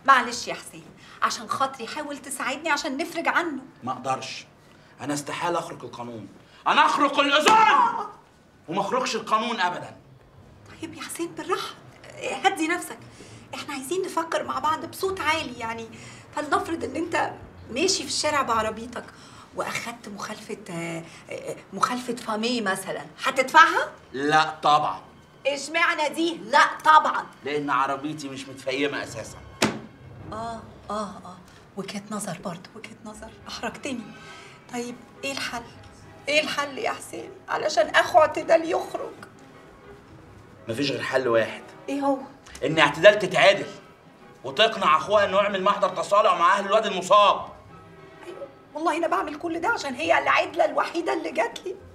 معلش يا حسين عشان خاطري حاول تساعدني عشان نفرج عنه ما اقدرش انا استحاله اخرق القانون انا اخرق الاذون وما اخرقش القانون ابدا طيب يا حسين بالراحه هدي نفسك احنا عايزين نفكر مع بعض بصوت عالي يعني فلنفرض ان انت ماشي في الشارع بعربيتك واخدت مخالفه آه، آه، مخالفه فامي مثلا هتدفعها لا طبعا اشمعنى دي لا طبعا لان عربيتي مش متفيمه اساسا اه اه اه وجهة نظر برضه وجهة نظر احرجتني طيب ايه الحل ايه الحل يا حسين علشان اخو اعتدال يخرج مفيش غير حل واحد ايه هو ان اعتدال تتعادل وتقنع اخوها انه يعمل محضر تصالح مع اهل الواد المصاب ايوه والله انا بعمل كل ده عشان هي العدله الوحيده اللي جات لي